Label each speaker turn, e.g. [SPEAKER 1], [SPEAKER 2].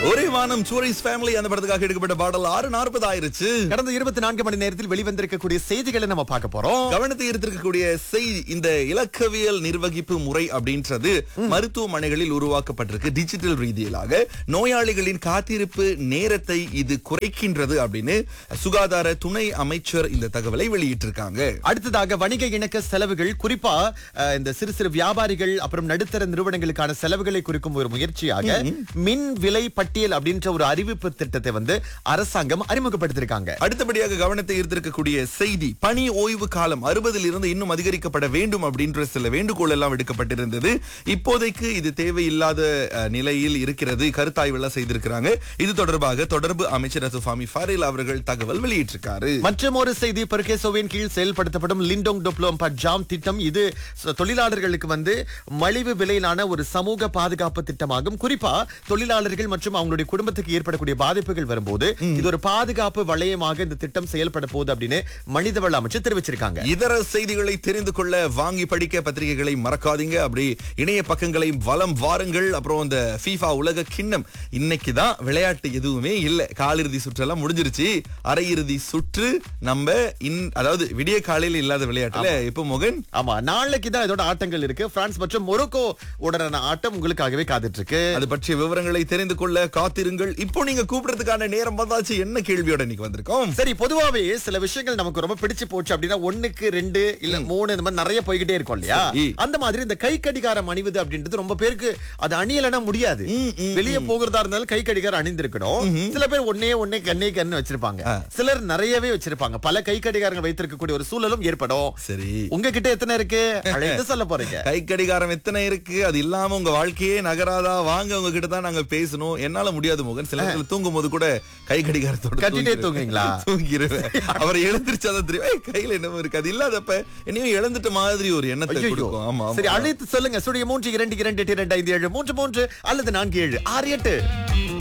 [SPEAKER 1] ஒரே வானம் சூரிஸ் ஃபேமிலி அந்த படத்துக்காக எடுக்கப்பட்ட பாடல் ஆறு நாற்பது ஆயிருச்சு
[SPEAKER 2] கடந்த இருபத்தி நான்கு மணி நேரத்தில் வெளிவந்திருக்கக்கூடிய செய்திகளை நம்ம பார்க்க போறோம்
[SPEAKER 1] கவனத்தை ஈர்த்திருக்கக்கூடிய செய்தி இந்த இலக்கவியல் நிர்வகிப்பு முறை அப்படின்றது மருத்துவமனைகளில் உருவாக்கப்பட்டிருக்கு டிஜிட்டல் ரீதியிலாக நோயாளிகளின் காத்திருப்பு நேரத்தை இது குறைக்கின்றது அப்படின்னு சுகாதார துணை அமைச்சர் இந்த தகவலை வெளியிட்டிருக்காங்க
[SPEAKER 2] அடுத்ததாக வணிக இணக்க செலவுகள் குறிப்பா அஹ், இந்த சிறு சிறு வியாபாரிகள் அப்புறம் நடுத்தர நிறுவனங்களுக்கான செலவுகளை குறிக்கும் ஒரு முயற்சியாக மின் விலை பட்டியல் அப்படின்ற ஒரு அறிவிப்பு திட்டத்தை வந்து அரசாங்கம் அறிமுகப்படுத்திருக்காங்க
[SPEAKER 1] அடுத்தபடியாக கவனத்தை ஈர்த்திருக்கக்கூடிய செய்தி பணி ஓய்வு காலம் அறுபதில் இருந்து இன்னும் அதிகரிக்கப்பட வேண்டும் அப்படின்ற சில வேண்டுகோள் எல்லாம் விடுக்கப்பட்டிருந்தது இப்போதைக்கு இது தேவையில்லாத அஹ், நிலையில் இருக்கிறது கருத்தாய்வு எல்லாம் செய்திருக்கிறாங்க இது தொடர்பாக தொடர்பு அமைச்சர் சுஃபாமி ஃபாரில் அவர்கள் தகவல் வெளியிட்டிருக்காரு
[SPEAKER 2] மற்றும் ஒரு செய்தி பெர்கேசோவின் கீழ் செயல்படுத்தப்படும் லிண்டோங் டொப்ளோம் ஜாம் திட்டம் இது ச- தொழிலாளர்களுக்கு வந்து மலிவு விலையிலான ஒரு சமூக பாதுகாப்பு திட்டமாகும் குறிப்பா தொழிலாளர்கள் மற்றும் அவங்களுடைய குடும்பத்துக்கு ஏற்படக்கூடிய பாதிப்புகள் வரும்போது இது ஒரு பாதுகாப்பு வளையமாக இந்த திட்டம் செயல்பட போகுது அப்படின்னு மனிதவள அமைச்சர் தெரிவிச்சிருக்காங்க
[SPEAKER 1] இதர செய்திகளை தெரிந்து கொள்ள வாங்கி படிக்க பத்திரிகைகளை மறக்காதீங்க அப்படி இணைய பக்கங்களை வலம் வாருங்கள் அப்புறம் இந்த FIFA உலக கிண்ணம் இன்னைக்கு தான் விளையாட்டு எதுவுமே இல்ல காலிறுதி சுற்றெல்லாம் முடிஞ்சிருச்சு அரையிறுதி சுற்று நம்ம இன் அதாவது விடிய காலையில இல்லாத விளையாட்டுல இப்ப மோகன்
[SPEAKER 2] ஆமா நாளைக்கு தான் இதோட ஆட்டங்கள் இருக்கு பிரான்ஸ் மற்றும் மொரோக்கோ உடனான ஆட்டம் உங்களுக்காகவே காத்துட்டு இருக்கு
[SPEAKER 1] அது பற்றிய விவரங்களை தெரிந்து கொள்ள காத்திருங்கள் இப்போ நீங்க கூப்பிடுறதுக்கான நேரம் வந்தாச்சு என்ன கேள்வியோட இன்னைக்கு வந்திருக்கோம்
[SPEAKER 2] சரி பொதுவாவே சில விஷயங்கள் நமக்கு ரொம்ப பிடிச்சு போச்சு அப்படின்னா ஒண்ணுக்கு ரெண்டு இல்ல மூணு இந்த மாதிரி நிறைய போய்கிட்டே இருக்கும் இல்லையா
[SPEAKER 1] சரி.
[SPEAKER 2] அந்த மாதிரி இந்த கை கடிகாரம் அணிவது அப்படின்றது ரொம்ப பேருக்கு அது அணியலனா முடியாது வெளியே போகிறதா இருந்தாலும் கை கடிகாரம் அணிந்திருக்கணும் சில பேர் ஒன்னே ஒன்னே கண்ணே கண்ணு வச்சிருப்பாங்க சிலர் நிறையவே வச்சிருப்பாங்க பல கை கடிகாரங்கள் வைத்திருக்கக்கூடிய ஒரு சூழலும் ஏற்படும்
[SPEAKER 1] சரி
[SPEAKER 2] உங்ககிட்ட எத்தனை இருக்கு அழைத்து சொல்ல போறீங்க
[SPEAKER 1] கை கடிகாரம் எத்தனை இருக்கு அது இல்லாம உங்க வாழ்க்கையே நகராதா வாங்க உங்ககிட்ட தான் நாங்க பேசணும் என்னால முடியாது மோகன் சில நேரத்துல தூங்கும் போது கூட கை கடிகாரத்தோட
[SPEAKER 2] கட்டிட்டே
[SPEAKER 1] தூங்கிடுவேன்.
[SPEAKER 2] தூங்குவீங்களா?
[SPEAKER 1] தூங்கிடுவேன் அவர் எழுந்திருச்சாதான் தெரியும் "ஏய், கையில என்னமோ இருக்கு அது இல்லாதப்ப என்னையும் இழந்துட்ட மாதிரி ஒரு எண்ணத்தை
[SPEAKER 2] ஐயையோ.
[SPEAKER 1] கொடுக்கும் ஆமா
[SPEAKER 2] சரி
[SPEAKER 1] ஆமா
[SPEAKER 2] அழைத்து சொல்லுங்க சுடிய மூன்று இரண்டு இரண்டு எட்டு இரண்டு ஐந்து ஏழு மூன்று மூன்று அல்லது நான்கு ஏழு ஆறு எட்டு